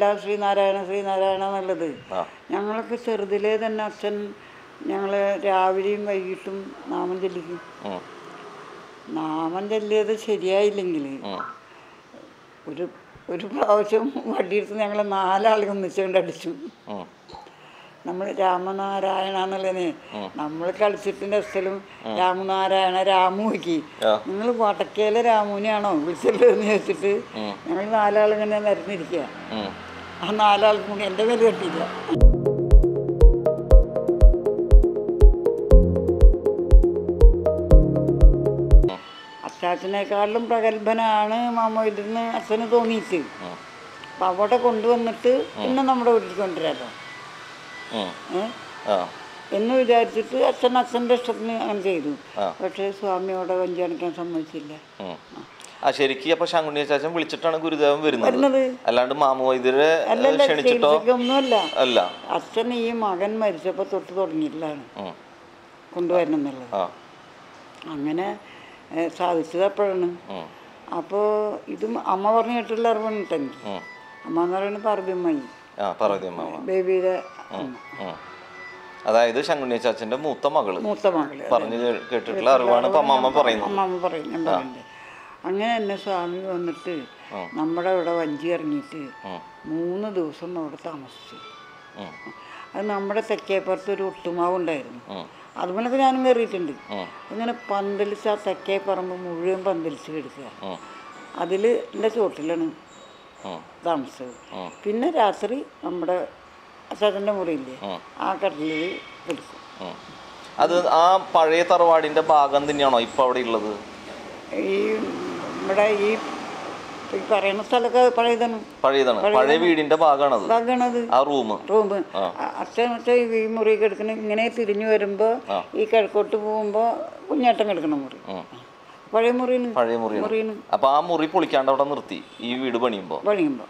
ശ്രീനാരായണ ശ്രീനാരായണ എന്നുള്ളത് ആ ഞങ്ങളൊക്കെ ചെറുതിലേ തന്നെ അച്ഛൻ ഞങ്ങൾ രാവിലെയും വൈകിട്ടും നാമം ചൊല്ലിക്കും ഉം, നാമം ചൊല്ലിയത് ശരിയായില്ലെങ്കിൽ ഉം. ഒരു ഒരു പ്രാവശ്യം വടിയെടുത്ത് ഞങ്ങൾ നാലാളെ ഒന്നിച്ചുകൊണ്ട് അടിച്ചു ഉം. നമ്മൾ രാമനാരായണ എന്നുള്ളതിന് നമ്മൾ കളിച്ചിട്ടിൻ്റെ സ്ഥലം രാമനാരായണ രാമുക്ക് ആ. നിങ്ങൾ വടക്കേലെ രാമുവിനെയാണോ വിളിച്ചുള്ളതെന്ന് ചോദിച്ചിട്ട് ഞങ്ങൾ നാലാളിങ്ങനെ നിരന്നിരിക്കുക ഉം. ആ നാലാൾക്കും കൂടി എൻ്റെ പേര് കെട്ടിയില്ല അച്ചാച്ചനേക്കാളിലും പ്രഗത്ഭനാണ് മാമോയിലിന്ന് അച്ഛന് തോന്നിയിട്ട് ഉം. അപ്പം അവിടെ കൊണ്ടുവന്നിട്ട് പിന്നെ നമ്മുടെ വീട്ടിൽ കൊണ്ടുവരാമല്ലോ ഉം. ഏ? ആ എന്ന് വിചാരിച്ചിട്ട് അച്ഛൻ അച്ഛൻ്റെ ഇഷ്ടത്തിന് അങ്ങനെ ചെയ്തു ആ. പക്ഷേ സ്വാമി അവിടെ വഞ്ചി അണിക്കാൻ സമ്മതിച്ചില്ല ഉം. ആ ശരിക്കും അപ്പൊ ശങ്കുണ്ണി ചാച്ചൻ വിളിച്ചിട്ടാണ് ഗുരുദേവൻ വരുന്നത് വരുന്നത് അല്ലാണ്ട് മാമു വൈദ്യരെ അല്ലല്ല ക്ഷണിച്ചിട്ടോ ചികിത്സയ്ക്കൊന്നുമല്ല അല്ല അച്ഛൻ ഈ മകൻ മരിച്ചപ്പോൾ തൊട്ട് തുടങ്ങിയില്ലാണ് ഉം. കൊണ്ടുവരണം എന്നുള്ളത് ആ അങ്ങനെ ഏ, സാധിച്ചത് അപ്പോഴാണ് ഉം. അപ്പോൾ ഇതും അമ്മ പറഞ്ഞു കേട്ടുള്ള അറിവാണ് കേട്ടോ എനിക്ക് ഉം. അമ്മ എന്ന് പറയുന്നത് പറമ്പിയമ്മായി ആ പറവതി മാമ ബേബിയുടെ അമ്മ ഉം. അതായത് ശങ്കുണ്ണി ചാച്ചന്റെ മൂത്ത മകള് മൂത്ത മകള് പറഞ്ഞു കേ- കേട്ടിട്ടുള്ള അറിവാണ് ഇപ്പൊ അമ്മമ്മ പറയുന്നത് അമ്മ പറയും ഞാൻ പറയണ്ടേ അങ്ങനെ തന്നെ സ്വാമി വന്നിട്ട് നമ്മുടെ ഇവിടെ വഞ്ചി ഇറങ്ങിയിട്ട് ഉം. മൂന്ന് ദിവസം അവിടെ താമസിച്ചു ഉം. അത് നമ്മുടെ തെക്കേപ്പുറത്ത് ഒരു ഒട്ടുമാവ് ഉണ്ടായിരുന്നു ഉം. അതുപോലൊക്കെ ഞാനും കയറിയിട്ടുണ്ട് ഉം. ഇങ്ങനെ പന്തലിച്ച് ആ തെക്കേ പറമ്പ് മുഴുവൻ പന്തലിച്ച് കിടക്കുക ഉം. അതിൽ എൻ്റെ ചോട്ടിലാണ് ഉം. താമസിച്ചത് ഉം. പിന്നെ രാത്രി നമ്മുടെ അച്ഛൻ്റെ മുറിയില്ലേ ഉം. ആ കട്ടിലിൽ കിടക്കും ഉം. അത് ആ പഴയ തറവാടിന്റെ ഭാഗം തന്നെയാണോ ഇപ്പൊ അവിടെ ഉള്ളത് ഈ നമ്മുടെ ഈ ഈ പറയുന്ന സ്ഥലമൊക്കെ പഴയതാണ് പഴയതാണ് പഴയ വീടിന്റെ ഭാഗമാണത് ഇതാകണത് ആ റൂം റൂം അച്ഛൻ വെച്ചാൽ ഈ മുറി കിടക്കണ ഇങ്ങനെ തിരിഞ്ഞു വരുമ്പോൾ ഈ കിഴക്കോട്ട് പോകുമ്പോൾ കുഞ്ഞേട്ടൻ കിടക്കണ മുറി പഴയ മുറിന് പഴയ മുറിയാണ് മുറിന് അപ്പൊ ആ മുറി പൊളിക്കാണ്ട് അവിടെ നിർത്തി ഈ വീട് പണിയുമ്പോ പണിയുമ്പോൾ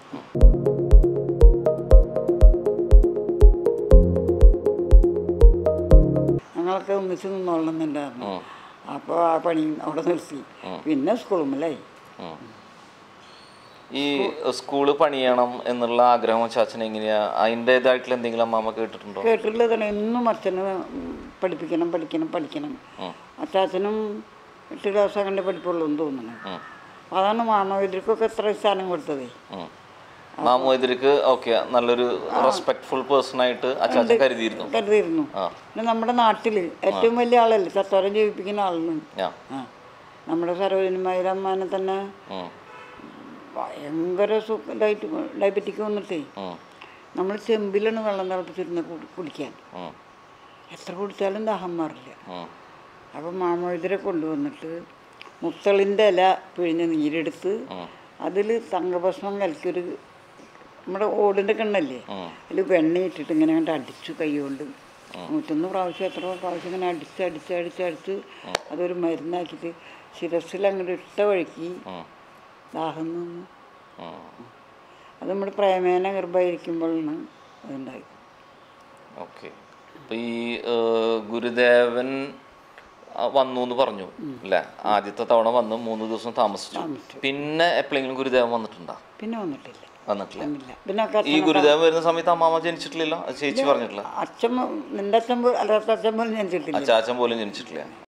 ഞങ്ങളൊക്കെ ഒന്നിച്ച് നിന്നോളണമെന്നുണ്ടായിരുന്നു ഉം. അപ്പോൾ ആ പണി അവിടെ നിർത്തി പിന്നെ സ്കൂളുമല്ലേ ഉം. ഈ സ്കൂള് പണിയണം എന്നുള്ള ആഗ്രഹം ചാച്ചൻ എങ്ങനെയാ അതിൻ്റെതായിട്ടുള്ള എന്തെങ്കിലും അമ്മാമ്മ കേട്ടിട്ടുണ്ടോ കേട്ടിട്ടുള്ളതാണ് എന്നും അച്ഛന് പഠിപ്പിക്കണം പഠിക്കണം പഠിക്കണം ഉം. അച്ചാച്ചനും എട്ട് ക്ലാസ് അങ്ങനെ പഠിപ്പുള്ളൂ എന്ന് തോന്നുന്നു ഉം. അതാണ് മാമവിദ്യർക്കൊക്കെ എത്ര സ്ഥാനം കൊടുത്തത് ഉം. മാമു എതിർക്ക് ഓക്കെ നല്ലൊരു റെസ്പെക്ട്ഫുൾ പേഴ്സൺ ആയിട്ട് അച്ചാച്ചൻ കരുതിയിരുന്നു കരുതിയിരുന്നു ആ പിന്നെ നമ്മുടെ നാട്ടിൽ ഏറ്റവും വലിയ ആളല്ലേ ചത്തോരം ജീവിപ്പിക്കുന്ന ആളാണ് ആ ആ നമ്മുടെ സരോജിനിമാരമ്മാനെ തന്നെ ഉം. ഭയങ്കര സുഖ ഡയറ്റ് ഡയബറ്റിക് വന്നിട്ടേ ഉം. നമ്മൾ ചെമ്പിലാണ് വെള്ളം തിളപ്പിച്ചിരുന്ന് കുടി- കുടിക്കാൻ ഉം. എത്ര കുടിച്ചാലും ദാഹം മാറില്ല ഉം. അപ്പം മാമോതിരെ കൊണ്ടുവന്നിട്ട് മുത്തളിൻ്റെ ഇല പിഴിഞ്ഞ് നീരെടുത്ത് ഉം. അതിൽ തങ്കഭസ്മം കലക്കിയൊരു നമ്മുടെ ഓടിൻ്റെ കണ്ണല്ലേ ഉം. അതിൽ വെണ്ണ ഇട്ടിട്ട് ഇങ്ങനെ അങ്ങോട്ട് അടിച്ചു കൈ കൊണ്ട് നൂറ്റൊന്ന് പ്രാവശ്യം എത്ര പ്രാവശ്യം ഇങ്ങനെ അടിച്ച് അടിച്ച് അടിച്ച് അടിച്ച് അതൊരു മരുന്നാക്കിയിട്ട് ശിരസിൽ അങ്ങോട്ട് ഇട്ട വഴിക്ക് ഉം. ദാഹം നിന്നു ഉം. അത് നമ്മുടെ പ്രേമേന ഗർഭമായിരിക്കുമ്പോഴാണ് അതുണ്ടായി ഓക്കെ അപ്പൊ ഈ ഏഹ്, ഗുരുദേവൻ ആ, വന്നു എന്ന് പറഞ്ഞു അല്ലേ ആദ്യത്തെ തവണ വന്ന് മൂന്ന് ദിവസം താമസിച്ചു പിന്നെ എപ്പോഴെങ്കിലും ഗുരുദേവൻ വന്നിട്ടുണ്ടോ പിന്നെ വന്നിട്ടില്ല വന്നിട്ടില്ല വന്നില്ല പിന്നെ ഒക്കെ ഈ ഗുരുദേവൻ വരുന്ന സമയത്ത് അമ്മാമ്മ ജനിച്ചിട്ടില്ലല്ലോ അത് ചേച്ചി പറഞ്ഞിട്ടില്ല അച്ഛൻ നിന്റെ അച്ഛൻ പോ- അല്ലാത്ത അച്ഛൻ പോലും ജനിച്ചിട്ടില്ല അച്ചാച്ചൻ പോലും ജനിച്ചിട്ടില്ല